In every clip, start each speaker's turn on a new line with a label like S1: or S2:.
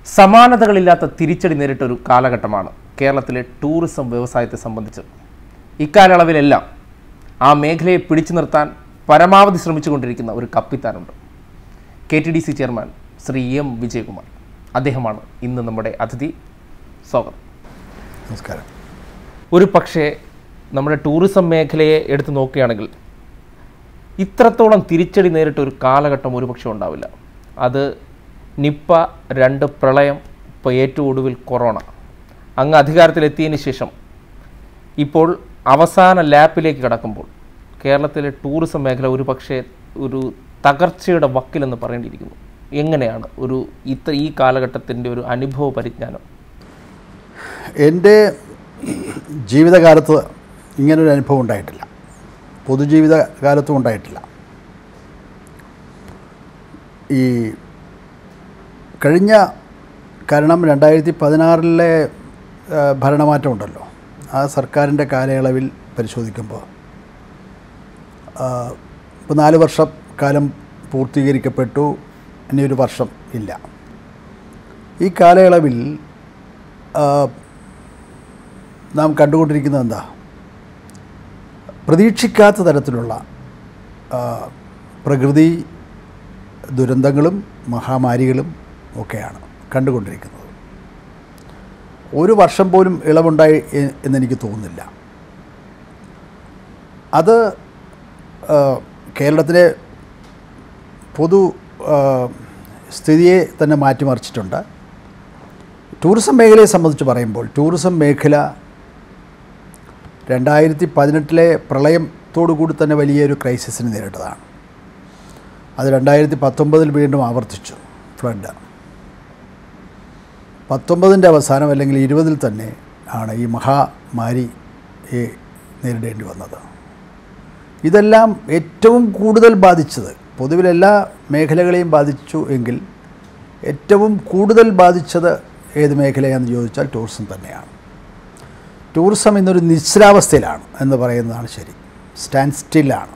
S1: സമാനതകളില്ലാത്ത തിരിച്ചടി നേരിട്ട ഒരു കാലഘട്ടമാണ് കേരളത്തിലെ ടൂറിസം വ്യവസായത്തെ സംബന്ധിച്ച് ഇക്കാലയളവിലെല്ലാം ആ മേഖലയെ പിടിച്ചു നിർത്താൻ പരമാവധി ശ്രമിച്ചുകൊണ്ടിരിക്കുന്ന ഒരു കപ്പിത്താനുണ്ട് K T D C chairman Shri M Vijayakumar അദ്ദേഹമാണ് ഇന്ന് നമ്മുടെ അതിഥി സ്വാഗതം
S2: നമസ്കാരം
S1: ഒരു പക്ഷേ നമ്മുടെ ടൂറിസം മേഖലയെ എടുത്തു നോക്കുകയാണെങ്കിൽ ഇത്രത്തോളം തിരിച്ചടി നേരിട്ട ഒരു കാലഘട്ടം ഒരുപക്ഷെ ഉണ്ടാവില്ല അത് നിപ്പ രണ്ട് പ്രളയം ഇപ്പോൾ ഏറ്റവും ഒടുവിൽ കൊറോണ അങ്ങ് അധികാരത്തിലെത്തിയതിന് ശേഷം ഇപ്പോൾ അവസാന ലാപ്പിലേക്ക് കടക്കുമ്പോൾ കേരളത്തിലെ ടൂറിസം മേഖല ഒരു പക്ഷേ ഒരു തകർച്ചയുടെ വക്കിലെന്ന് പറയേണ്ടിയിരിക്കുന്നു എങ്ങനെയാണ് ഒരു ഇത്ര ഈ കാലഘട്ടത്തിൻ്റെ ഒരു അനുഭവ പരിജ്ഞാനം
S2: എൻ്റെ ജീവിതകാലത്ത് ഇങ്ങനൊരു അനുഭവം ഉണ്ടായിട്ടില്ല പൊതുജീവിത കാലത്തും ഉണ്ടായിട്ടില്ല ഈ കഴിഞ്ഞ കാരണം രണ്ടായിരത്തി പതിനാറിലെ ഭരണമാറ്റം ഉണ്ടല്ലോ ആ സർക്കാരിൻ്റെ കാലയളവിൽ പരിശോധിക്കുമ്പോൾ ഇപ്പോൾ നാല് വർഷം കാലം പൂർത്തീകരിക്കപ്പെട്ടു ഇനി ഒരു വർഷം ഇല്ല ഈ കാലയളവിൽ ആ, നാം കണ്ടുകൊണ്ടിരിക്കുന്നത് എന്താ പ്രതീക്ഷിക്കാത്ത തരത്തിലുള്ള ആ, പ്രകൃതി ദുരന്തങ്ങളും മഹാമാരികളും ഒക്കെയാണ് കണ്ടുകൊണ്ടിരിക്കുന്നത് ഒരു വർഷം പോലും ഇളവുണ്ടായി എ- എന്നെനിക്ക് തോന്നുന്നില്ല അത് ആ, കേരളത്തിലെ പൊതു ആ, സ്ഥിതിയെ തന്നെ മാറ്റിമറിച്ചിട്ടുണ്ട് ടൂറിസം മേഖലയെ സംബന്ധിച്ച് പറയുമ്പോൾ ടൂറിസം മേഖല രണ്ടായിരത്തി പതിനെട്ടിലെ പ്രളയത്തോടു കൂടി തന്നെ വലിയൊരു ക്രൈസിസിന് നേരിട്ടതാണ് അത് രണ്ടായിരത്തി പത്തൊമ്പതിൽ വീണ്ടും ആവർത്തിച്ചു ഫ്ലഡ് പത്തൊമ്പതിൻ്റെ അവസാനം അല്ലെങ്കിൽ ഇരുപതിൽ തന്നെ ആണ് ഈ മഹാമാരി ഈ നേരിടേണ്ടി വന്നത് ഇതെല്ലാം ഏറ്റവും കൂടുതൽ ബാധിച്ചത് പൊതുവിൽ എല്ലാ മേഖലകളെയും ബാധിച്ചു എങ്കിൽ ഏറ്റവും കൂടുതൽ ബാധിച്ചത് ഏത് മേഖലയാണെന്ന് ചോദിച്ചാൽ ടൂറിസം തന്നെയാണ് ടൂറിസം ഇന്നൊരു നിശ്ചലാവസ്ഥയിലാണ് എന്ന് പറയുന്നതാണ് ശരി സ്റ്റാൻഡ് സ്റ്റില്ലാണ്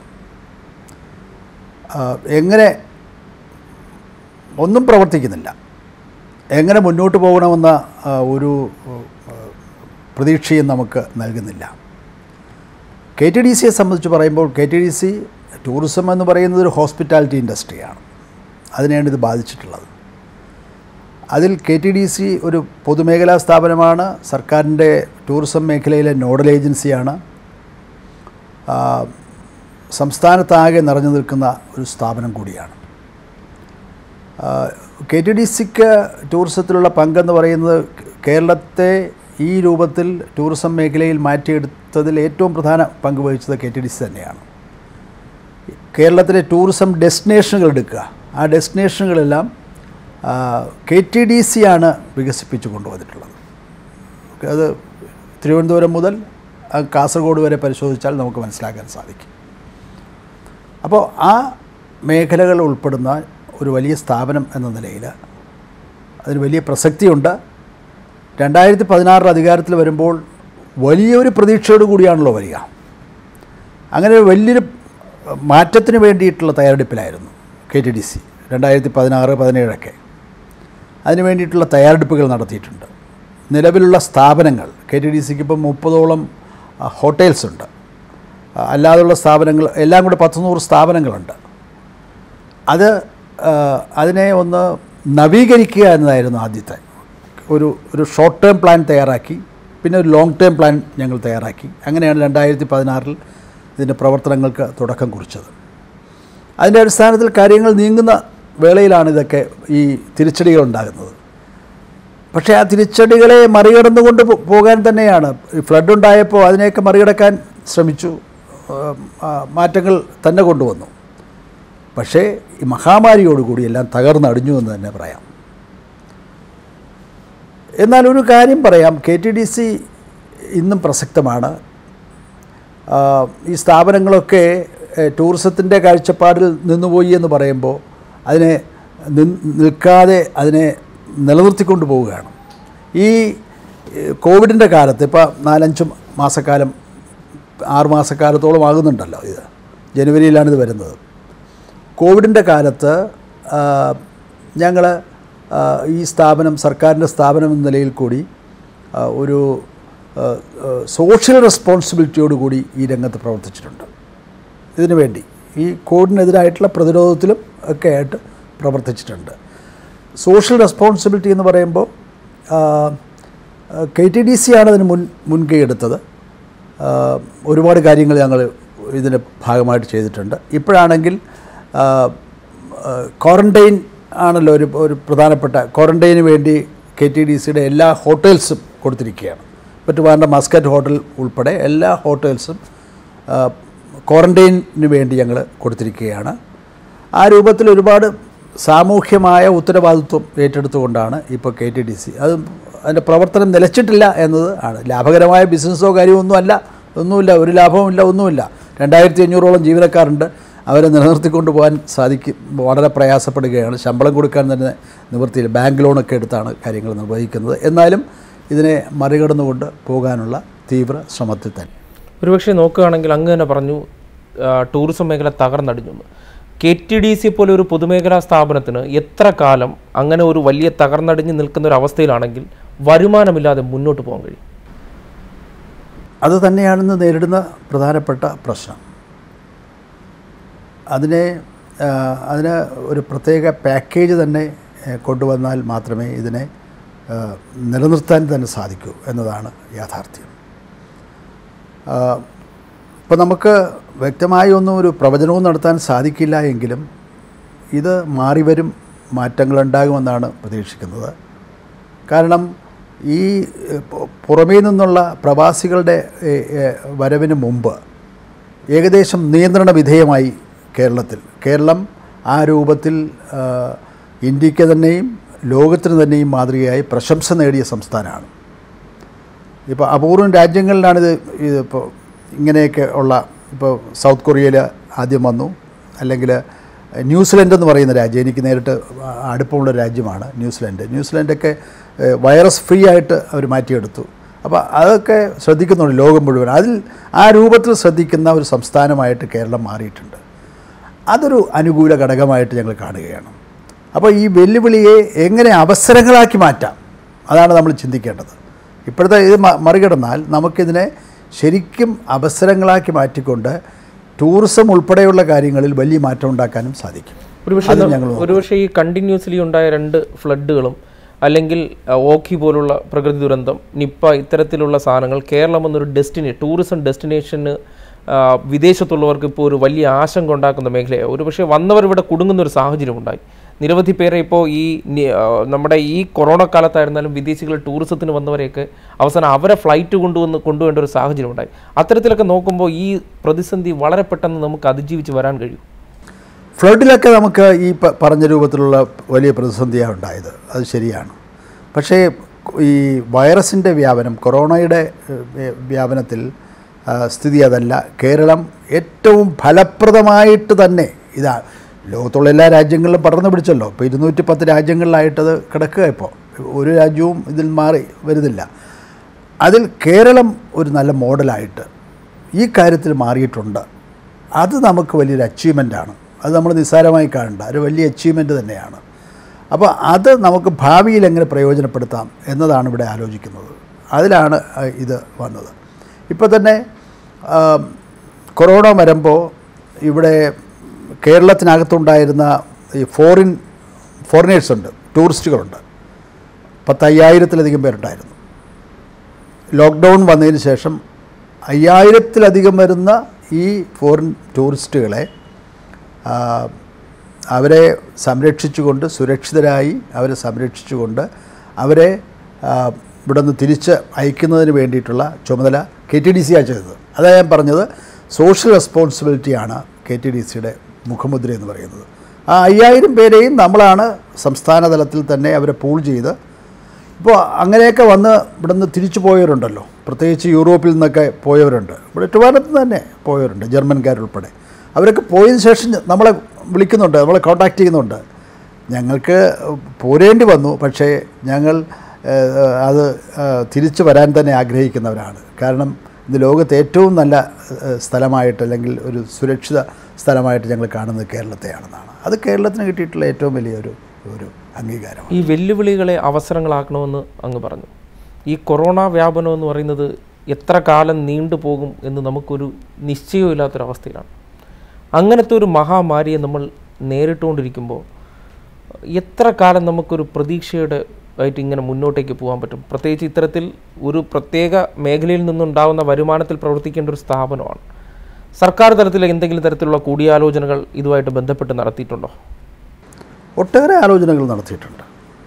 S2: എങ്ങനെ ഒന്നും പ്രവർത്തിക്കുന്നില്ല എങ്ങനെ മുന്നോട്ട് പോകണമെന്ന ആ, ഒരു ആ, പ്രതീക്ഷയും നമുക്ക് നൽകുന്നില്ല കെ ടി ഡി സിയെ സംബന്ധിച്ച് പറയുമ്പോൾ K T D C tourism എന്ന് പറയുന്നത് ഒരു ഹോസ്പിറ്റാലിറ്റി ഇൻഡസ്ട്രിയാണ് അതിനെയാണ് ഇത് ബാധിച്ചിട്ടുള്ളത് അതിൽ കെ ടി ഡി സി ഒരു പൊതുമേഖലാ സ്ഥാപനമാണ് സർക്കാരിൻ്റെ ടൂറിസം മേഖലയിലെ നോഡൽ ഏജൻസിയാണ് ആ, സംസ്ഥാനത്താകെ നിറഞ്ഞു നിൽക്കുന്ന ഒരു സ്ഥാപനം കൂടിയാണ് കെ ടി ഡി സിക്ക് ടൂറിസത്തിലുള്ള പങ്കെന്ന് പറയുന്നത് കേരളത്തെ ഈ രൂപത്തിൽ ടൂറിസം മേഖലയിൽ മാറ്റിയെടുത്തതിൽ ഏറ്റവും പ്രധാന പങ്ക് വഹിച്ചത് കെ ടി ഡി സി തന്നെയാണ് കേരളത്തിലെ ടൂറിസം ഡെസ്റ്റിനേഷനുകൾ എടുക്കുക ആ ഡെസ്റ്റിനേഷനുകളെല്ലാം കെ ടി ഡി സി ആണ് വികസിപ്പിച്ചു കൊണ്ടുവന്നിട്ടുള്ളത് അത് തിരുവനന്തപുരം മുതൽ ആ കാസർഗോഡ് വരെ പരിശോധിച്ചാൽ നമുക്ക് മനസ്സിലാക്കാൻ സാധിക്കും അപ്പോൾ ആ മേഖലകൾ ഉൾപ്പെടുന്ന ഒരു വലിയ സ്ഥാപനം എന്ന നിലയിൽ അതിന് വലിയ പ്രസക്തിയുണ്ട് രണ്ടായിരത്തി പതിനാറിൽ അധികാരത്തിൽ വരുമ്പോൾ വലിയൊരു പ്രതീക്ഷയോട് കൂടിയാണല്ലോ വരിക അങ്ങനെ ഒരു വലിയൊരു മാറ്റത്തിന് വേണ്ടിയിട്ടുള്ള തയ്യാറെടുപ്പിലായിരുന്നു കെ ടി ഡി സി രണ്ടായിരത്തി പതിനാറ് പതിനേഴൊക്കെ അതിന് വേണ്ടിയിട്ടുള്ള തയ്യാറെടുപ്പുകൾ നടത്തിയിട്ടുണ്ട് നിലവിലുള്ള സ്ഥാപനങ്ങൾ കെ ടി ഡി സിക്ക് ഇപ്പം മുപ്പതോളം ആ, ഹോട്ടൽസ് ഉണ്ട് ആ, അല്ലാതെയുള്ള സ്ഥാപനങ്ങൾ എല്ലാം കൂടെ പത്ത് നൂറ് സ്ഥാപനങ്ങളുണ്ട് അത് ആ, അതിനെ ഒന്ന് നവീകരിക്കുക എന്നതായിരുന്നു ആദ്യത്തെ ഒരു ഒരു ഷോർട്ട് ടേം പ്ലാൻ തയ്യാറാക്കി പിന്നെ ഒരു ലോങ് ടേം പ്ലാൻ ഞങ്ങൾ തയ്യാറാക്കി അങ്ങനെയാണ് രണ്ടായിരത്തി പതിനാറിൽ ഇതിൻ്റെ പ്രവർത്തനങ്ങൾക്ക് തുടക്കം കുറിച്ചത് അതിൻ്റെ അടിസ്ഥാനത്തിൽ കാര്യങ്ങൾ നീങ്ങുന്ന വേളയിലാണ് ഇതൊക്കെ ഈ തിരിച്ചടികൾ ഉണ്ടാകുന്നത് പക്ഷേ ആ തിരിച്ചടികളെ മറികടന്നുകൊണ്ട് പോ- പോകാൻ തന്നെയാണ് ഈ ഫ്ലഡ് ഉണ്ടായപ്പോൾ അതിനെയൊക്കെ മറികടക്കാൻ ശ്രമിച്ചു ആ, ആ, മാറ്റങ്ങൾ തന്നെ കൊണ്ടുവന്നു പക്ഷേ ഈ മഹാമാരിയോടുകൂടി എല്ലാം തകർന്നടിഞ്ഞു എന്ന് തന്നെ പറയാം എന്നാൽ ഒരു കാര്യം പറയാം കെ ടി ഡി സി ഇന്നും പ്രസക്തമാണ് ആ, ഈ സ്ഥാപനങ്ങളൊക്കെ എ, ടൂറിസത്തിൻ്റെ കാഴ്ചപ്പാടിൽ നിന്നുപോയി എന്ന് പറയുമ്പോൾ അതിനെ നിൻ- നിൽക്കാതെ അതിനെ നിലനിർത്തിക്കൊണ്ട് പോവുകയാണ് ഈ എ, കോവിഡിൻ്റെ കാലത്ത് ഇപ്പോൾ നാലഞ്ച് മാസക്കാലം ആറ് മാസക്കാലത്തോളം ആകുന്നുണ്ടല്ലോ ഇത് ജനുവരിയിലാണ് ഇത് വരുന്നത് കോവിഡിൻ്റെ കാലത്ത് ഞങ്ങൾ ആ, ഈ സ്ഥാപനം സർക്കാരിൻ്റെ സ്ഥാപനം എന്ന നിലയിൽ കൂടി ആ, ഒരു ആ, ആ, സോഷ്യൽ റെസ്പോൺസിബിലിറ്റിയോടുകൂടി ഈ രംഗത്ത് പ്രവർത്തിച്ചിട്ടുണ്ട് ഇതിനു വേണ്ടി ഈ കോവിഡിനെതിരായിട്ടുള്ള പ്രതിരോധത്തിലും ഒക്കെ ആയിട്ട് പ്രവർത്തിച്ചിട്ടുണ്ട് സോഷ്യൽ റെസ്പോൺസിബിലിറ്റി എന്ന് പറയുമ്പോൾ കെ ടി ഡി സി ആണ് അതിന് മുൻ മുൻകൈ എടുത്തത് ആ, ഒരുപാട് കാര്യങ്ങൾ ഞങ്ങൾ ഇതിൻ്റെ ഭാഗമായിട്ട് ചെയ്തിട്ടുണ്ട് ഇപ്പോഴാണെങ്കിൽ ക്വാറൻറ്റൈൻ ആണല്ലോ ഒരു ഒരു പ്രധാനപ്പെട്ട ക്വാറൻറ്റൈന് വേണ്ടി കെ ടി ഡി സിയുടെ എല്ലാ ഹോട്ടൽസും കൊടുത്തിരിക്കുകയാണ് പറ്റുവാണ്ട മസ്കറ്റ് ഹോട്ടൽ ഉൾപ്പെടെ എല്ലാ ഹോട്ടൽസും ക്വാറൻറ്റൈനിന് വേണ്ടി ഞങ്ങൾ കൊടുത്തിരിക്കുകയാണ് ആ രൂപത്തിൽ ഒരുപാട് സാമൂഹ്യമായ ഉത്തരവാദിത്വം ഏറ്റെടുത്തുകൊണ്ടാണ് ഇപ്പോൾ കെ ടി ഡി സി അത് അതിൻ്റെ പ്രവർത്തനം നിലച്ചിട്ടില്ല എന്നത് ആണ് ലാഭകരമായ ബിസിനസ്സോ കാര്യമോ ഒന്നുമല്ല ഒന്നുമില്ല ഒരു ലാഭവുമില്ല ഒന്നുമില്ല രണ്ടായിരത്തി അഞ്ഞൂറോളം ജീവനക്കാരുണ്ട് അവരെ നിലനിർത്തിക്കൊണ്ട് പോകാൻ സാധിക്കും വളരെ പ്രയാസപ്പെടുകയാണ് ശമ്പളം കൊടുക്കാൻ തന്നെ നിവൃത്തിയില്ല ബാങ്ക് ലോണൊക്കെ എടുത്താണ് കാര്യങ്ങൾ നിർവഹിക്കുന്നത് എന്നാലും ഇതിനെ മറികടന്നുകൊണ്ട് പോകാനുള്ള തീവ്ര ശ്രമത്തിൽ തന്നെ
S1: ഒരുപക്ഷെ നോക്കുകയാണെങ്കിൽ അങ്ങ് തന്നെ പറഞ്ഞു ആ, ടൂറിസം മേഖല തകർന്നടിഞ്ഞു എന്ന്. കെ ടി ഡി സി പോലെ ഒരു പൊതുമേഖലാ സ്ഥാപനത്തിന് എത്ര കാലം അങ്ങനെ ഒരു വലിയ തകർന്നടിഞ്ഞ് നിൽക്കുന്ന ഒരു അവസ്ഥയിലാണെങ്കിൽ വരുമാനമില്ലാതെ മുന്നോട്ട് പോകാൻ കഴിയും
S2: അത് തന്നെയാണെന്ന് നേരിടുന്ന പ്രധാനപ്പെട്ട പ്രശ്നം അതിനെ ആ, അതിന് ഒരു പ്രത്യേക പാക്കേജ് തന്നെ ആ, കൊണ്ടുവന്നാൽ മാത്രമേ ഇതിനെ ആ, നിലനിർത്താൻ തന്നെ സാധിക്കൂ എന്നതാണ് യാഥാർത്ഥ്യം ഇപ്പോൾ നമുക്ക് വ്യക്തമായി ഒന്നും ഒരു പ്രവചനവും നടത്താൻ സാധിക്കില്ല എങ്കിലും ഇത് മാറിവരും മാറ്റങ്ങളുണ്ടാകുമെന്നാണ് പ്രതീക്ഷിക്കുന്നത് കാരണം ഈ എ, പു- പുറമേ നിന്നുള്ള പ്രവാസികളുടെ എ, എ, വരവിന് മുമ്പ് ഏകദേശം നിയന്ത്രണ വിധേയമായി കേരളത്തിൽ കേരളം ആ രൂപത്തിൽ ആ, ഇന്ത്യക്ക് തന്നെയും ലോകത്തിന് തന്നെയും മാതൃകയായി പ്രശംസ നേടിയ സംസ്ഥാനമാണ് ഇപ്പോൾ അപൂർവം രാജ്യങ്ങളിലാണിത് ഇത് ഇപ്പോൾ ഇങ്ങനെയൊക്കെ ഉള്ള ഇപ്പോൾ സൗത്ത് കൊറിയയിൽ ആദ്യം വന്നു അല്ലെങ്കിൽ ന്യൂസിലൻഡ് എന്ന് പറയുന്ന രാജ്യം എനിക്ക് നേരിട്ട് അടുപ്പമുള്ള രാജ്യമാണ് ന്യൂസിലൻഡ് ന്യൂസിലൻഡൊക്കെ ഏഹ്, വൈറസ് ഫ്രീ ആയിട്ട് അവർ മാറ്റിയെടുത്തു അപ്പോൾ അതൊക്കെ ശ്രദ്ധിക്കുന്നുണ്ട് ലോകം മുഴുവൻ അതിൽ ആ രൂപത്തിൽ ശ്രദ്ധിക്കുന്ന ഒരു സംസ്ഥാനമായിട്ട് കേരളം മാറിയിട്ടുണ്ട് അതൊരു അനുകൂല ഘടകമായിട്ട് ഞങ്ങൾ കാണുകയാണ് അപ്പോൾ ഈ വെല്ലുവിളിയെ എങ്ങനെ അവസരങ്ങളാക്കി മാറ്റാം അതാണ് നമ്മൾ ചിന്തിക്കേണ്ടത് ഇപ്പോഴത്തെ ഇത് മ- മറികടന്നാൽ നമുക്കിതിനെ ശരിക്കും അവസരങ്ങളാക്കി മാറ്റിക്കൊണ്ട് ടൂറിസം ഉൾപ്പെടെയുള്ള കാര്യങ്ങളിൽ വലിയ മാറ്റം ഉണ്ടാക്കാനും സാധിക്കും
S1: ഒരുപക്ഷെ
S2: അത്
S1: ന-
S2: ഞങ്ങൾ
S1: ഒരുപക്ഷെ ഈ കണ്ടിന്യൂസ്ലി ഉണ്ടായ രണ്ട് ഫ്ലഡുകളും അല്ലെങ്കിൽ ആ, ഓഖി പോലുള്ള പ്രകൃതി ദുരന്തം നിപ്പ ഇത്തരത്തിലുള്ള സാധനങ്ങൾ കേരളം എന്നൊരു ഡെസ്റ്റിനി ടൂറിസം ഡെസ്റ്റിനേഷന് ആ, വിദേശത്തുള്ളവർക്ക് ഇപ്പോൾ ഒരു വലിയ ആശങ്ക ഉണ്ടാക്കുന്ന മേഖലയാണ് ഒരുപക്ഷെ വന്നവർ ഇവിടെ കുടുങ്ങുന്ന ഒരു സാഹചര്യം ഉണ്ടായി നിരവധി പേരെ ഇപ്പോൾ ഈ നി- ആ, നമ്മുടെ ഈ കൊറോണ കാലത്തായിരുന്നാലും വിദേശികൾ ടൂറിസത്തിന് വന്നവരെയൊക്കെ അവസാനം അവരെ ഫ്ലൈറ്റ് കൊണ്ടുവന്ന് കൊണ്ടുവേണ്ട ഒരു സാഹചര്യം ഉണ്ടായി അത്തരത്തിലൊക്കെ നോക്കുമ്പോൾ ഈ പ്രതിസന്ധി വളരെ പെട്ടെന്ന് നമുക്ക് അതിജീവിച്ച് വരാൻ കഴിയും
S2: ഫ്ലഡിലൊക്കെ നമുക്ക് ഈ പ- പറഞ്ഞ രൂപത്തിലുള്ള വലിയ പ്രതിസന്ധിയാണ് ഉണ്ടായത് അത് ശരിയാണ് പക്ഷേ ഈ വൈറസിൻ്റെ വ്യാപനം കൊറോണയുടെ ഏഹ്, വ്യ- വ്യാപനത്തിൽ ആ, സ്ഥിതി അതല്ല കേരളം ഏറ്റവും ഫലപ്രദമായിട്ട് തന്നെ ഇതാ ലോകത്തുള്ള എല്ലാ രാജ്യങ്ങളിലും പടർന്നു പിടിച്ചല്ലോ ഇപ്പോൾ ഇരുന്നൂറ്റി പത്ത് രാജ്യങ്ങളിലായിട്ടത് കിടക്കുക ഇപ്പോൾ ഒരു രാജ്യവും ഇതിൽ മാറി വരുന്നില്ല അതിൽ കേരളം ഒരു നല്ല മോഡലായിട്ട് ഈ കാര്യത്തിൽ മാറിയിട്ടുണ്ട് അത് നമുക്ക് വലിയൊരു അച്ചീവ്മെൻ്റാണ് അത് നമ്മൾ നിസ്സാരമായി കാണണ്ട ഒരു വലിയ അച്ചീവ്മെൻറ്റ് തന്നെയാണ് അപ്പോൾ അത് നമുക്ക് ഭാവിയിൽ എങ്ങനെ പ്രയോജനപ്പെടുത്താം എന്നതാണ് ഇവിടെ ആലോചിക്കുന്നത് അതിലാണ് ആ, ഇത് വന്നത് ഇപ്പോൾ തന്നെ ആ, കൊറോണ വരുമ്പോൾ ഇവിടെ കേരളത്തിനകത്തുണ്ടായിരുന്ന ഈ ഫോറിൻ ഫോറിനേഴ്സ് ഉണ്ട് ടൂറിസ്റ്റുകളുണ്ട് പത്തയ്യായിരത്തിലധികം പേരുണ്ടായിരുന്നു ലോക്ക്ഡൗൺ വന്നതിന് ശേഷം അയ്യായിരത്തിലധികം വരുന്ന ഈ ഫോറിൻ ടൂറിസ്റ്റുകളെ ആ, അവരെ സംരക്ഷിച്ചുകൊണ്ട് സുരക്ഷിതരായി അവരെ സംരക്ഷിച്ചുകൊണ്ട് അവരെ ആ, ഇവിടെ നിന്ന് തിരിച്ച് അയക്കുന്നതിന് വേണ്ടിയിട്ടുള്ള ചുമതല കെ ടി ഡി സിയാണ് ചെയ്തത് അതാ ഞാൻ പറഞ്ഞത് സോഷ്യൽ റെസ്പോൺസിബിലിറ്റിയാണ് കെ ടി ഡി സിയുടെ മുഖമുദ്ര എന്ന് പറയുന്നത് ആ അയ്യായിരം പേരെയും നമ്മളാണ് സംസ്ഥാന തലത്തിൽ തന്നെ അവരെ പൂൾ ചെയ്ത് ഇപ്പോൾ അങ്ങനെയൊക്കെ വന്ന് ഇവിടെ നിന്ന് തിരിച്ചു പോയവരുണ്ടല്ലോ പ്രത്യേകിച്ച് യൂറോപ്പിൽ നിന്നൊക്കെ പോയവരുണ്ട് ഇവിടെ ട്രിവാൻഡ്രത്ത് തന്നെ പോയവരുണ്ട് ജർമ്മൻകാരുൾപ്പെടെ അവരൊക്കെ പോയതിന് ശേഷം നമ്മളെ വിളിക്കുന്നുണ്ട് നമ്മളെ കോൺടാക്റ്റ് ചെയ്യുന്നുണ്ട് ഞങ്ങൾക്ക് പോരേണ്ടി വന്നു പക്ഷേ ഞങ്ങൾ ഏഹ്, അത് ഏഹ്, തിരിച്ചു വരാൻ തന്നെ ആഗ്രഹിക്കുന്നവരാണ് കാരണം ഇത് ലോകത്തെ ഏറ്റവും നല്ല ഏഹ്, സ്ഥലമായിട്ട് അല്ലെങ്കിൽ ഒരു സുരക്ഷിത സ്ഥലമായിട്ട് ഞങ്ങൾ കാണുന്നത് കേരളത്തെയാണെന്നാണ് അത് കേരളത്തിന് കിട്ടിയിട്ടുള്ള ഏറ്റവും വലിയൊരു ഒരു അംഗീകാരം
S1: ഈ വെല്ലുവിളികളെ അവസരങ്ങളാക്കണമെന്ന് അങ്ങ് പറഞ്ഞു ഈ കൊറോണ വ്യാപനം എന്ന് പറയുന്നത് എത്ര കാലം നീണ്ടുപോകും എന്ന് നമുക്കൊരു നിശ്ചയമില്ലാത്തൊരവസ്ഥയിലാണ് അങ്ങനത്തെ ഒരു മഹാമാരിയെ നമ്മൾ നേരിട്ടുകൊണ്ടിരിക്കുമ്പോൾ എത്ര കാലം നമുക്കൊരു പ്രതീക്ഷയുടെ ആയിട്ട് ഇങ്ങനെ മുന്നോട്ടേക്ക് പോകാൻ പറ്റും പ്രത്യേകിച്ച് ഇത്തരത്തിൽ ഒരു പ്രത്യേക മേഖലയിൽ നിന്നുണ്ടാകുന്ന വരുമാനത്തിൽ പ്രവർത്തിക്കേണ്ട ഒരു സ്ഥാപനമാണ് സർക്കാർ തലത്തിൽ എന്തെങ്കിലും തരത്തിലുള്ള കൂടിയാലോചനകൾ ഇതുമായിട്ട് ബന്ധപ്പെട്ട് നടത്തിയിട്ടുണ്ടോ
S2: ഒട്ടേറെ ആലോചനകൾ നടത്തിയിട്ടുണ്ട്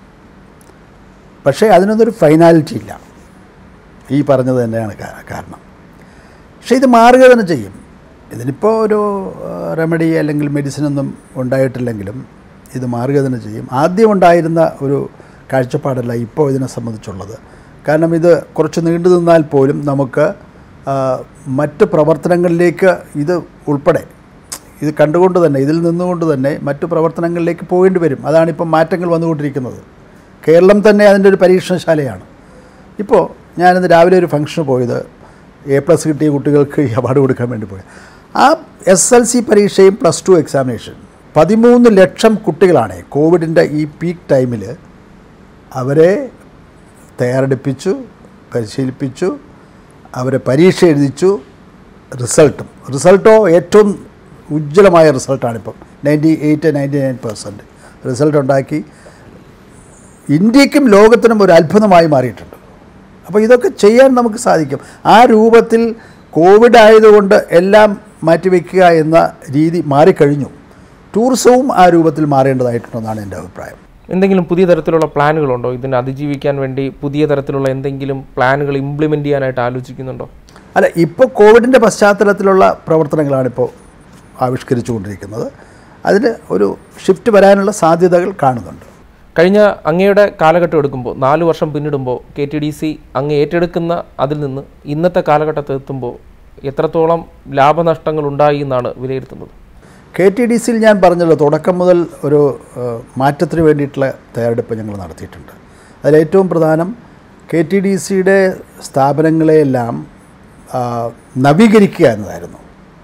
S2: പക്ഷേ അതിനൊന്നൊരു ഫൈനാലിറ്റി ഇല്ല ഈ പറഞ്ഞത് തന്നെയാണ് കാ- കാരണം പക്ഷേ ഇത് മാറുക തന്നെ ചെയ്യും ഇതിനിപ്പോൾ ഒരു റെമഡി അല്ലെങ്കിൽ മെഡിസിൻ ഒന്നും ഉണ്ടായിട്ടില്ലെങ്കിലും ഇത് മാറുക തന്നെ ചെയ്യും ആദ്യം ഉണ്ടായിരുന്ന ഒരു കാഴ്ചപ്പാടല്ല ഇപ്പോൾ ഇതിനെ സംബന്ധിച്ചുള്ളത് കാരണം ഇത് കുറച്ച് നീണ്ടു നിന്നാൽ പോലും നമുക്ക് ആ, മറ്റ് പ്രവർത്തനങ്ങളിലേക്ക് ഇത് ഉൾപ്പെടെ ഇത് കണ്ടുകൊണ്ട് തന്നെ ഇതിൽ നിന്നുകൊണ്ട് തന്നെ മറ്റു പ്രവർത്തനങ്ങളിലേക്ക് പോകേണ്ടി വരും അതാണിപ്പം മാറ്റങ്ങൾ വന്നുകൊണ്ടിരിക്കുന്നത് കേരളം തന്നെ അതിൻ്റെ ഒരു പരീക്ഷണശാലയാണ് ഇപ്പോൾ ഞാനിന്ന് രാവിലെ ഒരു ഫംഗ്ഷന് പോയത് എ പ്ലസ് കിട്ടിയ കുട്ടികൾക്ക് ഈ അവാർഡ് കൊടുക്കാൻ വേണ്ടി പോയത് ആ എസ് എൽ സി പരീക്ഷയും പ്ലസ് ടു എക്സാമിനേഷൻ പതിമൂന്ന് ലക്ഷം കുട്ടികളാണ് കോവിഡിൻ്റെ ഈ പീക്ക് ടൈമിൽ അവരെ തയ്യാറെടുപ്പിച്ചു പരിശീലിപ്പിച്ചു അവരെ പരീക്ഷ എഴുതിച്ചു റിസൾട്ടും റിസൾട്ടോ ഏറ്റവും ഉജ്ജ്വലമായ റിസൾട്ടാണിപ്പം ninety eight ninety nine percent result ഉണ്ടാക്കി ഇന്ത്യക്കും ലോകത്തിനും ഒരു അത്ഭുതമായി മാറിയിട്ടുണ്ട് അപ്പോൾ ഇതൊക്കെ ചെയ്യാൻ നമുക്ക് സാധിക്കും ആ രൂപത്തിൽ കോവിഡ് ആയതുകൊണ്ട് എല്ലാം മാറ്റിവെക്കുക എന്ന രീതി മാറിക്കഴിഞ്ഞു ടൂറിസവും ആ രൂപത്തിൽ മാറേണ്ടതായിട്ടുണ്ടെന്നാണ് എൻ്റെ അഭിപ്രായം
S1: എന്തെങ്കിലും പുതിയ തരത്തിലുള്ള പ്ലാനുകളുണ്ടോ ഇതിനെ അതിജീവിക്കാൻ വേണ്ടി പുതിയ തരത്തിലുള്ള എന്തെങ്കിലും പ്ലാനുകൾ ഇംപ്ലിമെൻ്റ് ചെയ്യാനായിട്ട് ആലോചിക്കുന്നുണ്ടോ
S2: അല്ല ഇപ്പോൾ കോവിഡിൻ്റെ പശ്ചാത്തലത്തിലുള്ള പ്രവർത്തനങ്ങളാണിപ്പോൾ ആവിഷ്കരിച്ചുകൊണ്ടിരിക്കുന്നത് അതിന് ഒരു ഷിഫ്റ്റ് വരാനുള്ള സാധ്യതകൾ കാണുന്നുണ്ട്
S1: കഴിഞ്ഞ അങ്ങയുടെ കാലഘട്ടം എടുക്കുമ്പോൾ നാല് വർഷം പിന്നിടുമ്പോൾ കെ ടി ഡി സി അങ്ങ് ഏറ്റെടുക്കുന്ന അതിൽ നിന്ന് ഇന്നത്തെ കാലഘട്ടത്തിൽ എത്തുമ്പോൾ എത്രത്തോളം ലാഭനഷ്ടങ്ങൾ ഉണ്ടായി എന്നാണ് വിലയിരുത്തുന്നത്
S2: കെ ടി ഡി സിയിൽ ഞാൻ പറഞ്ഞല്ലോ തുടക്കം മുതൽ ഒരു ഏഹ്, മാറ്റത്തിന് വേണ്ടിയിട്ടുള്ള തയ്യാറെടുപ്പ് ഞങ്ങൾ നടത്തിയിട്ടുണ്ട് അതിലേറ്റവും പ്രധാനം കെ ടി ഡി സിയുടെ സ്ഥാപനങ്ങളെയെല്ലാം ആ, നവീകരിക്കുക എന്നതായിരുന്നു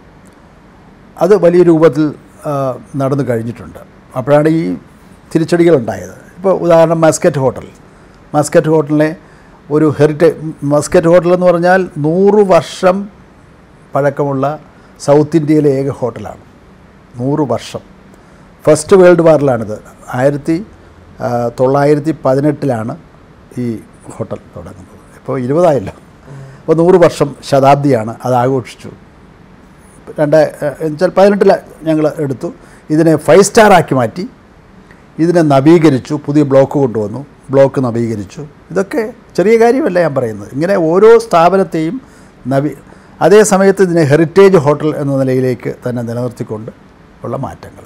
S2: അത് വലിയ രൂപത്തിൽ ആ, നടന്നു കഴിഞ്ഞിട്ടുണ്ട് അപ്പോഴാണ് ഈ തിരിച്ചടികളുണ്ടായത് ഇപ്പോൾ ഉദാഹരണം മസ്കറ്റ് ഹോട്ടൽ മസ്കറ്റ് ഹോട്ടലിനെ ഒരു ഹെറിറ്റേജ് മസ്കറ്റ് ഹോട്ടൽ എന്ന് പറഞ്ഞാൽ നൂറ് വർഷം പഴക്കമുള്ള സൗത്ത് ഇന്ത്യയിലെ ഏക ഹോട്ടലാണ് നൂറ് വർഷം ഫസ്റ്റ് വേൾഡ് വാറിലാണിത് ആയിരത്തി ആ, തൊള്ളായിരത്തി പതിനെട്ടിലാണ് ഈ ഹോട്ടൽ തുടങ്ങുന്നത് ഇപ്പോൾ ഇരുപതായല്ലോ അപ്പോൾ നൂറ് വർഷം ശതാബ്ദിയാണ് അത് ആഘോഷിച്ചു രണ്ട് എന്നുവെച്ചാൽ പതിനെട്ടിൽ ഞങ്ങൾ എടുത്തു ഇതിനെ ഫൈവ് സ്റ്റാർ ആക്കി മാറ്റി ഇതിനെ നവീകരിച്ചു പുതിയ ബ്ലോക്ക് കൊണ്ടുവന്നു ബ്ലോക്ക് നവീകരിച്ചു ഇതൊക്കെ ചെറിയ കാര്യമല്ല ഞാൻ പറയുന്നത് ഇങ്ങനെ ഓരോ സ്ഥാപനത്തെയും നവീ അതേ സമയത്ത് ഇതിനെ ഹെറിറ്റേജ് ഹോട്ടൽ എന്ന നിലയിലേക്ക് തന്നെ നിലനിർത്തിക്കൊണ്ട് ഉള്ള മാറ്റങ്ങൾ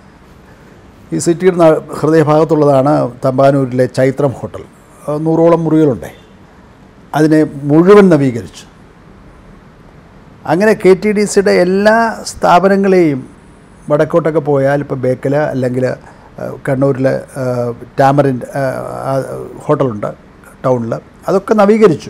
S2: ഈ സിറ്റിയുടെ ന- ഹൃദയഭാഗത്തുള്ളതാണ് തമ്പാനൂരിലെ ചൈത്രം ഹോട്ടൽ അത് നൂറോളം മുറികളുണ്ട് അതിനെ മുഴുവൻ നവീകരിച്ചു അങ്ങനെ കെ ടി ഡി സിയുടെ എല്ലാ സ്ഥാപനങ്ങളെയും വടക്കോട്ടൊക്കെ പോയാൽ ഇപ്പോൾ ബേക്കൽ അല്ലെങ്കിൽ കണ്ണൂരിൽ ടാമറിൻ ഹോട്ടലുണ്ട് ടൗണിൽ അതൊക്കെ നവീകരിച്ചു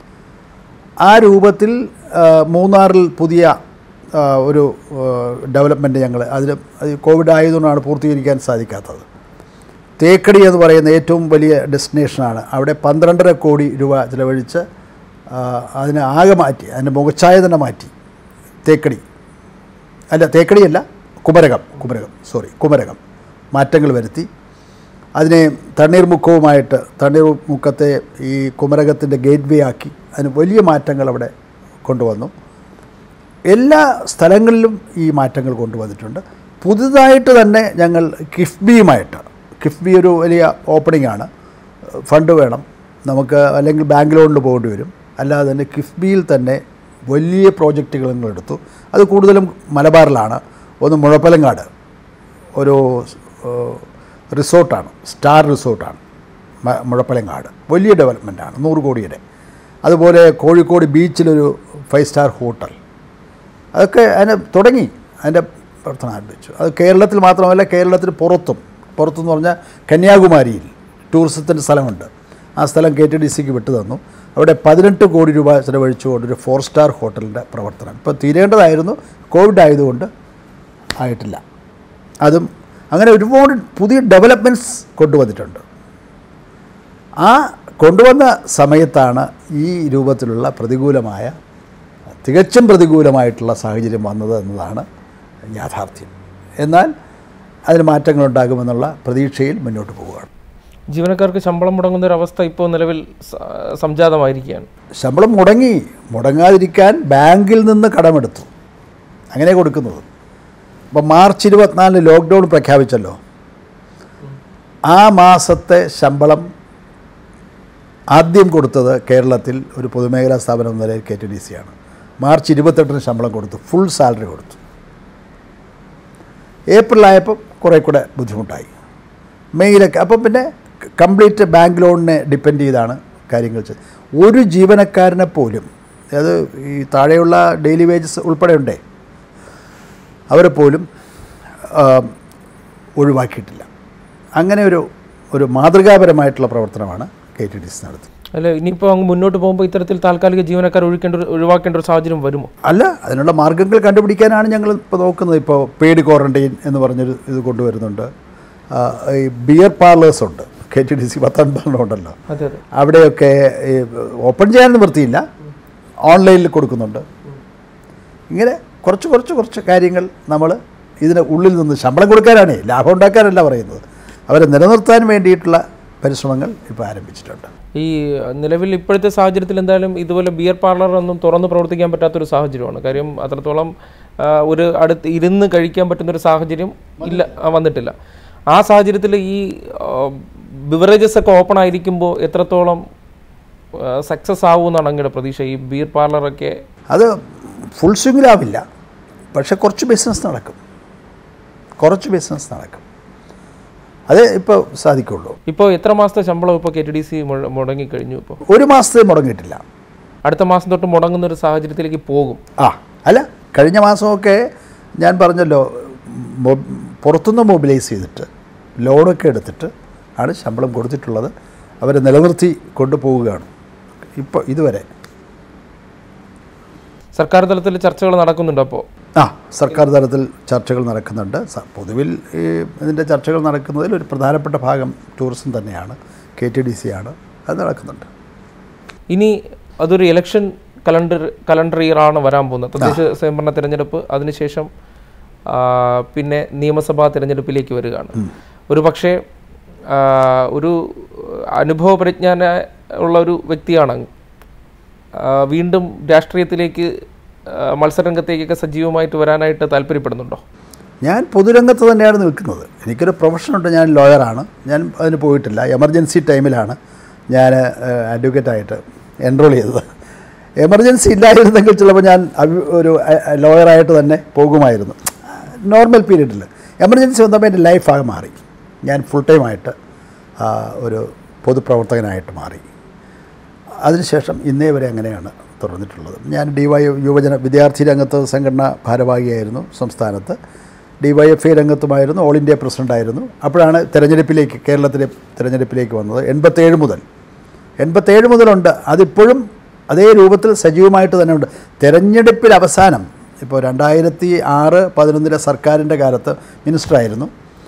S2: ആ രൂപത്തിൽ ആ, മൂന്നാറിൽ പുതിയ ആ, ഒരു ഡെവലപ്മെൻറ്റ് ഞങ്ങൾ അതിൽ അത് കോവിഡ് ആയതുകൊണ്ടാണ് പൂർത്തീകരിക്കാൻ സാധിക്കാത്തത് തേക്കടി എന്ന് പറയുന്ന ഏറ്റവും വലിയ ഡെസ്റ്റിനേഷനാണ് അവിടെ പന്ത്രണ്ടര കോടി രൂപ ചിലവഴിച്ച് ആ, അതിനെ ആകെ മാറ്റി അതിൻ്റെ മുഖച്ഛായ തന്നെ മാറ്റി തേക്കടി അല്ല തേക്കടിയല്ല കുമരകം കുമരകം സോറി കുമരകം മാറ്റങ്ങൾ വരുത്തി അതിനെ തണ്ണീർമുക്കവുമായിട്ട് തണ്ണീർമുക്കത്തെ ഈ കുമരകത്തിൻ്റെ ഗേറ്റ് വേ ആക്കി അതിന് വലിയ മാറ്റങ്ങൾ അവിടെ കൊണ്ടുവന്നു എല്ലാ സ്ഥലങ്ങളിലും ഈ മാറ്റങ്ങൾ കൊണ്ടുവന്നിട്ടുണ്ട് പുതുതായിട്ട് തന്നെ ഞങ്ങൾ കിഫ്ബിയുമായിട്ട് കിഫ്ബി ഒരു വലിയ ഓപ്പണിംഗ് ആണ് ഫണ്ട് വേണം നമുക്ക് അല്ലെങ്കിൽ ബാങ്ക് ലോണിൽ പോകേണ്ടി വരും അല്ലാതെ തന്നെ കിഫ്ബിയിൽ തന്നെ വലിയ പ്രോജക്റ്റുകൾ ഞങ്ങൾ എടുത്തു അത് കൂടുതലും മലബാറിലാണ് ഒന്ന് മുഴപ്പലങ്ങാട് ഒരു ഏഹ്, റിസോർട്ടാണ് സ്റ്റാർ റിസോർട്ടാണ് മ- മുഴപ്പലങ്ങാട് വലിയ ഡെവലപ്മെൻറ്റാണ് നൂറ് കോടിയുടെ അതുപോലെ കോഴിക്കോട് ബീച്ചിലൊരു ഫൈവ് സ്റ്റാർ ഹോട്ടൽ അതൊക്കെ അതിനെ തുടങ്ങി അതിൻ്റെ പ്രവർത്തനം ആരംഭിച്ചു അത് കേരളത്തിൽ മാത്രമല്ല കേരളത്തിന് പുറത്തും പുറത്തെന്ന് പറഞ്ഞാൽ കന്യാകുമാരിയിൽ ടൂറിസത്തിൻ്റെ സ്ഥലമുണ്ട് ആ സ്ഥലം കെ ടി ഡി സിക്ക് വിട്ടു തന്നു അവിടെ പതിനെട്ട് കോടി രൂപ ചിലവഴിച്ചുകൊണ്ട് ഒരു ഫോർ സ്റ്റാർ ഹോട്ടലിൻ്റെ പ്രവർത്തനം ഇപ്പോൾ തീരേണ്ടതായിരുന്നു കോവിഡ് ആയതുകൊണ്ട് ആയിട്ടില്ല അതും അങ്ങനെ ഒരുപാട് പുതിയ ഡെവലപ്മെൻറ്റ്സ് കൊണ്ടുവന്നിട്ടുണ്ട് ആ കൊണ്ടുവന്ന സമയത്താണ് ഈ രൂപത്തിലുള്ള പ്രതികൂലമായ തികച്ചും പ്രതികൂലമായിട്ടുള്ള സാഹചര്യം വന്നത് എന്നതാണ് യാഥാർത്ഥ്യം എന്നാൽ അതിന് മാറ്റങ്ങളുണ്ടാകുമെന്നുള്ള പ്രതീക്ഷയിൽ മുന്നോട്ട് പോവുകയാണ്
S1: ജീവനക്കാർക്ക് ശമ്പളം മുടങ്ങുന്ന ഒരു അവസ്ഥ ഇപ്പോൾ നിലവിൽ സ- സംജാതമായിരിക്കുകയാണ്
S2: ശമ്പളം മുടങ്ങി മുടങ്ങാതിരിക്കാൻ ബാങ്കിൽ നിന്ന് കടമെടുത്തു അങ്ങനെ കൊടുക്കുന്നത് അപ്പോൾ മാർച്ച് ഇരുപത്തിനാലിന് ലോക്ക്ഡൗൺ പ്രഖ്യാപിച്ചല്ലോ ആ മാസത്തെ ശമ്പളം ആദ്യം കൊടുത്തത് കേരളത്തിൽ ഒരു പൊതുമേഖലാ സ്ഥാപനം എന്ന നിലയിൽ കെ ടി ഡി സി ആണ് മാർച്ച് ഇരുപത്തെട്ടിന് ശമ്പളം കൊടുത്തു ഫുൾ സാലറി കൊടുത്തു ഏപ്രിലായപ്പോൾ കുറേ കൂടെ ബുദ്ധിമുട്ടായി മെയ്യിലൊക്കെ അപ്പം പിന്നെ കംപ്ലീറ്റ് ബാങ്ക് ലോണിനെ ഡിപ്പെൻഡ് ചെയ്താണ് കാര്യങ്ങൾ ചെയ്തത് ഒരു ജീവനക്കാരനെ പോലും അതായത് ഈ താഴെയുള്ള ഡെയിലി വേജസ് ഉൾപ്പെടെ ഉണ്ടേ അവരെ പോലും ആ, ഒഴിവാക്കിയിട്ടില്ല അങ്ങനെ ഒരു ഒരു മാതൃകാപരമായിട്ടുള്ള പ്രവർത്തനമാണ് കെ ടി ഡി സി നടത്തുന്നത്
S1: അല്ല ഇനിയിപ്പോൾ അങ്ങ് മുന്നോട്ട് പോകുമ്പോൾ ഇത്തരത്തിൽ താൽക്കാലിക ജീവനക്കാർ ഒഴിക്കേണ്ട ഒരു- ഒഴിവാക്കേണ്ട ഒരു സാഹചര്യം വരുമോ
S2: അല്ല അതിനുള്ള മാർഗ്ഗങ്ങൾ കണ്ടുപിടിക്കാനാണ് ഞങ്ങൾ ഇപ്പോൾ നോക്കുന്നത് ഇപ്പോൾ പെയ്ഡ് ക്വാറന്റൈൻ എന്ന് പറഞ്ഞൊരു ഇത് കൊണ്ടുവരുന്നുണ്ട് ആ, ഈ ബിയർ പാർലേഴ്സ് ഉണ്ട് കെ ടി ഡി സി പത്തൊൻപതെണ്ണം ഉണ്ടല്ലോ
S1: അതെ അതെ
S2: അവിടെയൊക്കെ ഈ ഓപ്പൺ ചെയ്യാൻ നിവൃത്തിയില്ല ഓൺലൈനിൽ കൊടുക്കുന്നുണ്ട് ഇങ്ങനെ കുറച്ച് കുറച്ച് കുറച്ച് കാര്യങ്ങൾ നമ്മൾ ഇതിന് ഉള്ളിൽ നിന്ന് ശമ്പളം കൊടുക്കാനാണേ ലാഭം ഉണ്ടാക്കാനല്ല പറയുന്നത് അവരെ നിലനിർത്താൻ വേണ്ടിയിട്ടുള്ള പരിശ്രമങ്ങൾ ഇപ്പോൾ ആരംഭിച്ചിട്ടുണ്ട്
S1: ഈ നിലവിൽ ഇപ്പോഴത്തെ സാഹചര്യത്തിൽ എന്തായാലും ഇതുപോലെ ബിയർ പാർലർ ഒന്നും തുറന്ന് പ്രവർത്തിക്കാൻ പറ്റാത്തൊരു സാഹചര്യമാണ് കാര്യം അത്രത്തോളം ആ, ഒരു അടുത്ത് ഇരുന്ന് കഴിക്കാൻ പറ്റുന്ന ഒരു സാഹചര്യം ഇല്ല ആ, വന്നിട്ടില്ല ആ സാഹചര്യത്തിൽ ഈ ബിവറേജസ് ഒക്കെ ഓപ്പൺ ആയിരിക്കുമ്പോൾ എത്രത്തോളം സക്സസ് ആവുമെന്നാണ് അങ്ങയുടെ പ്രതീക്ഷ ഈ ബിയർ പാർലറൊക്കെ
S2: അത് ഫുൾ സ്വിങ്ങിലാവില്ല പക്ഷെ കുറച്ച് ബിസിനസ് നടക്കും കുറച്ച് ബിസിനസ് നടക്കും അതേ ഇപ്പോൾ സാധിക്കുള്ളൂ
S1: ഇപ്പോൾ എത്ര മാസത്തെ ശമ്പളം ഇപ്പോൾ കെ ടി ഡി സി മുടങ്ങിക്കഴിഞ്ഞു ഇപ്പോൾ
S2: ഒരു മാസത്തെ മുടങ്ങിയിട്ടില്ല
S1: അടുത്ത മാസം തൊട്ട് മുടങ്ങുന്ന ഒരു സാഹചര്യത്തിലേക്ക് പോകും
S2: ആ അല്ല കഴിഞ്ഞ മാസമൊക്കെ ഞാൻ പറഞ്ഞല്ലോ മൊ- പുറത്തുനിന്ന് മൊബിലൈസ് ചെയ്തിട്ട് ലോണൊക്കെ എടുത്തിട്ട് ആണ് ശമ്പളം കൊടുത്തിട്ടുള്ളത് അവരെ നിലനിർത്തി കൊണ്ടുപോവുകയാണ് ഇപ്പോൾ ഇതുവരെ
S1: സർക്കാർ തലത്തിൽ ചർച്ചകൾ നടക്കുന്നുണ്ട് അപ്പോൾ
S2: ആ സർക്കാർ തലത്തിൽ ചർച്ചകൾ നടക്കുന്നുണ്ട് സ- പൊതുവിൽ ഈ ഇതിൻ്റെ ചർച്ചകൾ നടക്കുന്നതിൽ ഒരു പ്രധാനപ്പെട്ട ഭാഗം ടൂറിസം തന്നെയാണ് കെ ടി ഡി സി ആണ് അത് നടക്കുന്നുണ്ട്
S1: ഇനി അതൊരു ഇലക്ഷൻ കലണ്ടർ കലണ്ടർ ഇയർ ആണ് വരാൻ പോകുന്നത് തദ്ദേശ സ്വയംഭരണ തിരഞ്ഞെടുപ്പ് അതിനുശേഷം ആ, പിന്നെ നിയമസഭാ തിരഞ്ഞെടുപ്പിലേക്ക് വരികയാണ് ഒരു പക്ഷേ ആ, ഒരു അനുഭവ പരിജ്ഞാന ഉള്ള ഒരു വ്യക്തിയാണ് അങ്ങ്. ആ, വീണ്ടും രാഷ്ട്രീയത്തിലേക്ക് ആ, മത്സരരംഗത്തേക്കൊക്കെ സജീവമായിട്ട് വരാനായിട്ട് താല്പര്യപ്പെടുന്നുണ്ടോ
S2: ഞാൻ പൊതുരംഗത്ത് തന്നെയാണ് നിൽക്കുന്നത് എനിക്കൊരു പ്രൊഫഷനുണ്ട് ഞാൻ ലോയറാണ് ഞാൻ അതിന് പോയിട്ടില്ല എമർജൻസി ടൈമിലാണ് ഞാൻ അഡ്വക്കേറ്റായിട്ട് എൻറോൾ ചെയ്തത് എമർജൻസി ഇല്ലായിരുന്നെങ്കിൽ ചിലപ്പോൾ ഞാൻ അഭി- ഒരു ലോയറായിട്ട് തന്നെ പോകുമായിരുന്നു നോർമൽ പീരീഡിൽ എമർജൻസി വന്നപ്പോൾ എൻ്റെ ലൈഫാകെ മാറി ഞാൻ ഫുൾ ടൈമായിട്ട് ഒരു പൊതുപ്രവർത്തകനായിട്ട് മാറി അതിനുശേഷം ഇന്നേ വരെ അങ്ങനെയാണ് തുടർന്നിട്ടുള്ളത് ഞാൻ ഡി വൈ യുവജന വിദ്യാർത്ഥി രംഗത്ത് സംഘടന ഭാരവാഹിയായിരുന്നു സംസ്ഥാനത്ത് ഡി വൈ എഫ് ഐ രംഗത്തുമായിരുന്നു ഓൾ ഇന്ത്യ പ്രസിഡൻ്റായിരുന്നു അപ്പോഴാണ് തെരഞ്ഞെടുപ്പിലേക്ക് കേരളത്തിലെ തെരഞ്ഞെടുപ്പിലേക്ക് വന്നത് എൺപത്തേഴ് മുതൽ എൺപത്തേഴ് മുതലുണ്ട് അതിപ്പോഴും അതേ രൂപത്തിൽ സജീവമായിട്ട് തന്നെ ഉണ്ട് തെരഞ്ഞെടുപ്പിൽ അവസാനം ഇപ്പോൾ രണ്ടായിരത്തി ആറ് പതിനൊന്നിലെ സർക്കാരിൻ്റെ കാലത്ത് മിനിസ്റ്ററായിരുന്നു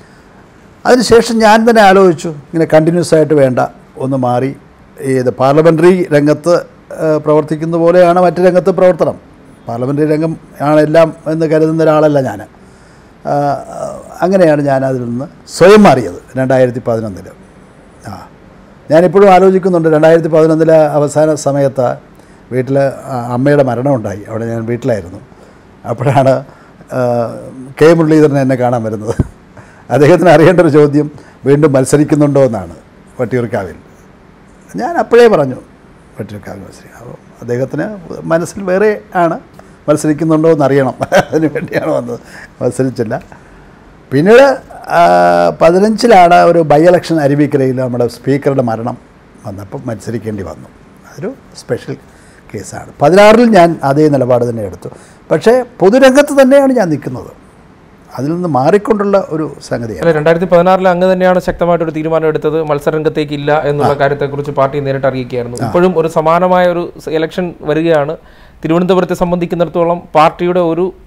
S2: അതിനുശേഷം ഞാൻ തന്നെ ആലോചിച്ചു ഇങ്ങനെ കണ്ടിന്യൂസ് ആയിട്ട് വേണ്ട ഒന്ന് മാറി ഏത് പാർലമെൻ്ററി രംഗത്ത് ആ, പ്രവർത്തിക്കുന്ന പോലെയാണ് മറ്റ് രംഗത്ത് പ്രവർത്തനം പാർലമെൻ്ററി രംഗം ആണ് എല്ലാം എന്ന് കരുതുന്ന ഒരാളല്ല ഞാൻ ആ, അങ്ങനെയാണ് ഞാൻ അതിൽ നിന്ന് സ്വയം മാറിയത് രണ്ടായിരത്തി പതിനൊന്നിൽ ആ ഞാനിപ്പോഴും ആലോചിക്കുന്നുണ്ട് രണ്ടായിരത്തി പതിനൊന്നിലെ അവസാന സമയത്ത് വീട്ടിൽ അമ്മയുടെ മരണമുണ്ടായി അവിടെ ഞാൻ വീട്ടിലായിരുന്നു അപ്പോഴാണ് ആ, കെ മുരളീധരൻ എന്നെ കാണാൻ വരുന്നത് അദ്ദേഹത്തിന് അറിയേണ്ട ഒരു ചോദ്യം വീണ്ടും മത്സരിക്കുന്നുണ്ടോ എന്നാണ് വട്ടിയൂർക്കാവിൽ ഞാൻ അപ്പോഴേ പറഞ്ഞു വട്ടിയൂർക്കാവിൽ മത്സരിക്കും അപ്പോൾ അദ്ദേഹത്തിന് മനസ്സിൽ വേറെ ആണ് മത്സരിക്കുന്നുണ്ടോ എന്നറിയണം അതിന് വേണ്ടിയാണ് വന്നത് മത്സരിച്ചില്ല പിന്നീട് ആ, പതിനഞ്ചിലാണ് ഒരു ബൈ ഇലക്ഷൻ അരുവിക്കരയിൽ നമ്മുടെ സ്പീക്കറുടെ മരണം വന്നപ്പോൾ മത്സരിക്കേണ്ടി വന്നു അതൊരു സ്പെഷ്യൽ കേസാണ് പതിനാറിൽ ഞാൻ അതേ നിലപാട് തന്നെ എടുത്തു പക്ഷേ പൊതുരംഗത്ത് തന്നെയാണ് ഞാൻ നിൽക്കുന്നത് അതിൽ നിന്ന് മാറിക്കൊണ്ടുള്ള ഒരു സംഗതിയാണ്
S1: അല്ല രണ്ടായിരത്തി പതിനാറിൽ അങ്ങ് തന്നെയാണ് ശക്തമായിട്ടൊരു തീരുമാനം എടുത്തത് മത്സരരംഗത്തേക്ക് ഇല്ല എന്നുള്ള കാര്യത്തെക്കുറിച്ച് പാർട്ടി നേരിട്ട് അറിയിക്കുകയായിരുന്നു ഇപ്പോഴും ഒരു സമാനമായ ഒരു ഇലക്ഷൻ വരികയാണ് തിരുവനന്തപുരത്തെ സംബന്ധിക്കുന്നിടത്തോളം പാർട്ടിയുടെ ഒരു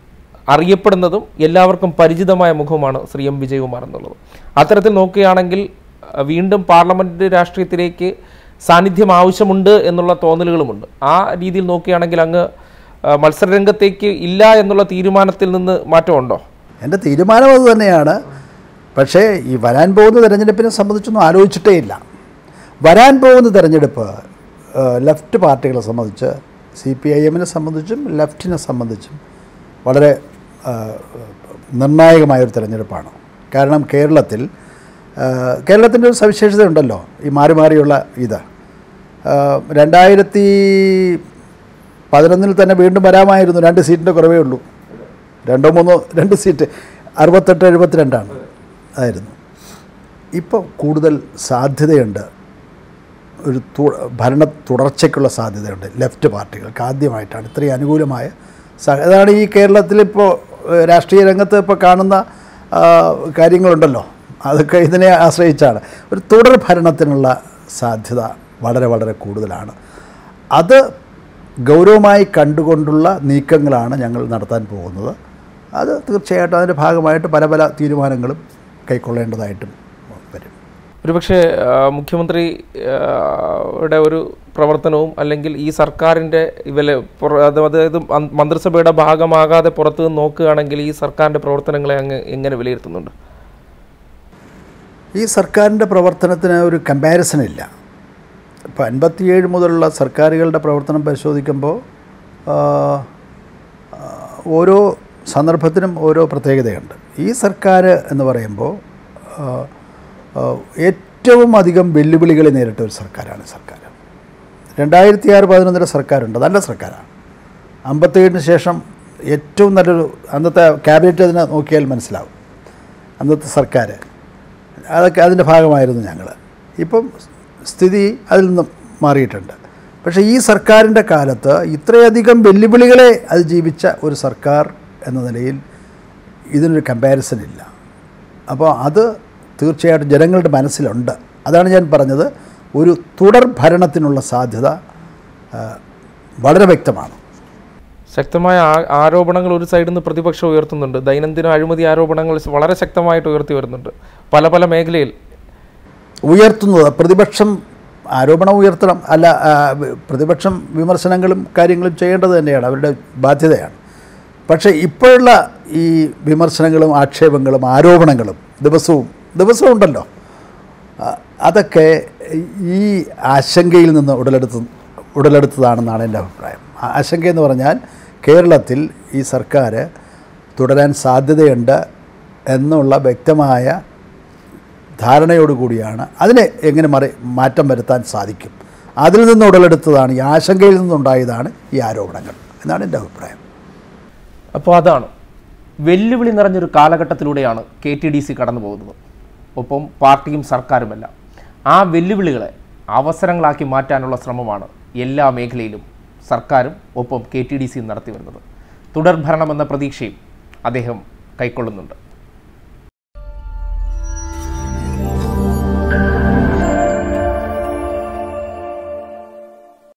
S1: അറിയപ്പെടുന്നതും എല്ലാവർക്കും പരിചിതമായ മുഖമാണ് ശ്രീ എം വിജയകുമാർ എന്നുള്ളത് അത്തരത്തിൽ നോക്കുകയാണെങ്കിൽ അഹ് വീണ്ടും പാർലമെന്റ് രാഷ്ട്രീയത്തിലേക്ക് സാന്നിധ്യം ആവശ്യമുണ്ട് എന്നുള്ള തോന്നലുകളുമുണ്ട് ആ രീതിയിൽ നോക്കുകയാണെങ്കിൽ അങ്ങ് അഹ് മത്സരരംഗത്തേക്ക് ഇല്ല എന്നുള്ള തീരുമാനത്തിൽ നിന്ന് മാറ്റമുണ്ടോ
S2: എൻ്റെ തീരുമാനം അത് തന്നെയാണ് പക്ഷേ ഈ വരാൻ പോകുന്ന തിരഞ്ഞെടുപ്പിനെ സംബന്ധിച്ചൊന്നും ആലോചിച്ചിട്ടേ ഇല്ല വരാൻ പോകുന്ന തിരഞ്ഞെടുപ്പ് ഏഹ്, ലെഫ്റ്റ് പാർട്ടികളെ സംബന്ധിച്ച് സി പി ഐ എമ്മിനെ സംബന്ധിച്ചും ലെഫ്റ്റിനെ സംബന്ധിച്ചും വളരെ ഏഹ്, നിർണായകമായൊരു തിരഞ്ഞെടുപ്പാണ് കാരണം കേരളത്തിൽ ഏഹ്, കേരളത്തിൻ്റെ ഒരു സവിശേഷതയുണ്ടല്ലോ ഈ മാറി മാറിയുള്ള ഇത് ഏഹ്, രണ്ടായിരത്തി പതിനൊന്നിൽ തന്നെ വീണ്ടും വരാമായിരുന്നു രണ്ട് സീറ്റിൻ്റെ കുറവേ ഉള്ളൂ രണ്ടോ മൂന്നോ രണ്ട് സീറ്റ് അറുപത്തെട്ട് എഴുപത്തിരണ്ടാണ് ആയിരുന്നു ഇപ്പോൾ കൂടുതൽ സാധ്യതയുണ്ട് ഒരു തു ഭരണ തുടർച്ചയ്ക്കുള്ള സാധ്യതയുണ്ട് ലെഫ്റ്റ് പാർട്ടികൾക്ക് ആദ്യമായിട്ടാണ് ഇത്രയും അനുകൂലമായ സ- അതാണ് ഈ കേരളത്തിലിപ്പോൾ ഏഹ്, രാഷ്ട്രീയ രംഗത്ത് ഇപ്പോൾ കാണുന്ന ആ, കാര്യങ്ങളുണ്ടല്ലോ അതൊക്കെ ഇതിനെ ആശ്രയിച്ചാണ് ഒരു തുടർ ഭരണത്തിനുള്ള സാധ്യത വളരെ വളരെ കൂടുതലാണ് അത് ഗൗരവമായി കണ്ടുകൊണ്ടുള്ള നീക്കങ്ങളാണ് ഞങ്ങൾ നടത്താൻ പോകുന്നത് അത് തീർച്ചയായിട്ടും അതിൻ്റെ ഭാഗമായിട്ട് പല പല തീരുമാനങ്ങളും കൈക്കൊള്ളേണ്ടതായിട്ടും വരും
S1: ഒരുപക്ഷെ ആ, മുഖ്യമന്ത്രി ആ, യുടെ ഒരു പ്രവർത്തനവും അല്ലെങ്കിൽ ഈ സർക്കാരിൻ്റെ ഇവലെ പുറ- അത് അതായത് മൻ- മന്ത്രിസഭയുടെ ഭാഗമാകാതെ പുറത്തു നിന്ന് നോക്കുകയാണെങ്കിൽ ഈ സർക്കാരിൻ്റെ പ്രവർത്തനങ്ങളെ അങ്ങ് എങ്ങനെ വിലയിരുത്തുന്നുണ്ട്
S2: ഈ സർക്കാരിൻ്റെ പ്രവർത്തനത്തിന് ഒരു കമ്പാരിസൺ ഇല്ല ഇപ്പോൾ അൻപത്തിയേഴ് മുതലുള്ള സർക്കാരുകളുടെ പ്രവർത്തനം പരിശോധിക്കുമ്പോൾ ആ, ആ, ഓരോ സന്ദർഭത്തിനും ഓരോ പ്രത്യേകതയുണ്ട് ഈ സർക്കാർ എന്ന് പറയുമ്പോൾ ആ, ആ, ഏറ്റവും അധികം വെല്ലുവിളികളെ നേരിട്ട ഒരു സർക്കാരാണ് ഈ സർക്കാർ രണ്ടായിരത്തി ആറ് പതിനൊന്നിലെ സർക്കാരുണ്ട് നല്ല സർക്കാരാണ് അമ്പത്തേഴിന് ശേഷം ഏറ്റവും നല്ലൊരു അന്നത്തെ ക്യാബിനറ്റ് അതിനെ നോക്കിയാൽ മനസ്സിലാവും അന്നത്തെ സർക്കാർ അതൊക്കെ അതിൻ്റെ ഭാഗമായിരുന്നു ഞങ്ങൾ ഇപ്പം സ്ഥിതി അതിൽ നിന്നും മാറിയിട്ടുണ്ട് പക്ഷേ ഈ സർക്കാരിൻ്റെ കാലത്ത് ഇത്രയധികം വെല്ലുവിളികളെ അതിജീവിച്ച ഒരു സർക്കാർ എന്ന നിലയിൽ ഇതിനൊരു കമ്പാരിസൺ ഇല്ല അപ്പോൾ അത് തീർച്ചയായിട്ടും ജനങ്ങളുടെ മനസ്സിലുണ്ട് അതാണ് ഞാൻ പറഞ്ഞത് ഒരു തുടർ ഭരണത്തിനുള്ള സാധ്യത ആ, വളരെ വ്യക്തമാണ്
S1: ശക്തമായ ആ- ആരോപണങ്ങൾ ഒരു സൈഡിൽ നിന്ന് പ്രതിപക്ഷം ഉയർത്തുന്നുണ്ട് ദൈനംദിന അഴിമതി ആരോപണങ്ങൾ വളരെ ശക്തമായിട്ട് ഉയർത്തി വരുന്നുണ്ട് പല പല മേഖലയിൽ
S2: ഉയർത്തുന്നത് പ്രതിപക്ഷം ആരോപണം ഉയർത്തണം അല്ല ആ, പ്രതിപക്ഷം വിമർശനങ്ങളും കാര്യങ്ങളും ചെയ്യേണ്ടത് തന്നെയാണ് അവരുടെ ബാധ്യതയാണ് പക്ഷേ ഇപ്പോഴുള്ള ഈ വിമർശനങ്ങളും ആക്ഷേപങ്ങളും ആരോപണങ്ങളും ദിവസവും ദിവസവും ഉണ്ടല്ലോ ആ, അതൊക്കെ ഈ ആശങ്കയിൽ നിന്ന് ഉടലെടുത്ത് ഉടലെടുത്തതാണെന്നാണ് എൻ്റെ അഭിപ്രായം ആ ആശങ്കയെന്ന് പറഞ്ഞാൽ കേരളത്തിൽ ഈ സർക്കാർ തുടരാൻ സാധ്യതയുണ്ട് എന്നുള്ള വ്യക്തമായ ധാരണയോടുകൂടിയാണ് അതിനെ എങ്ങനെ മറി മാറ്റം വരുത്താൻ സാധിക്കും അതിൽ നിന്ന് ഉടലെടുത്തതാണ് ഈ ആശങ്കയിൽ നിന്നുണ്ടായതാണ് ഈ ആരോപണങ്ങൾ എന്നാണ് എൻ്റെ അഭിപ്രായം
S1: അപ്പോൾ അതാണ് വെല്ലുവിളി നിറഞ്ഞൊരു കാലഘട്ടത്തിലൂടെയാണ് കെ ടി ഡി സി കടന്നു പോകുന്നത് ഒപ്പം പാർട്ടിയും സർക്കാരുമെല്ലാം ആ വെല്ലുവിളികളെ അവസരങ്ങളാക്കി മാറ്റാനുള്ള ശ്രമമാണ് എല്ലാ മേഖലയിലും സർക്കാരും ഒപ്പം കെ ടി ഡി സിയും നടത്തി വരുന്നത് തുടർഭരണമെന്ന പ്രതീക്ഷയും അദ്ദേഹം കൈക്കൊള്ളുന്നുണ്ട്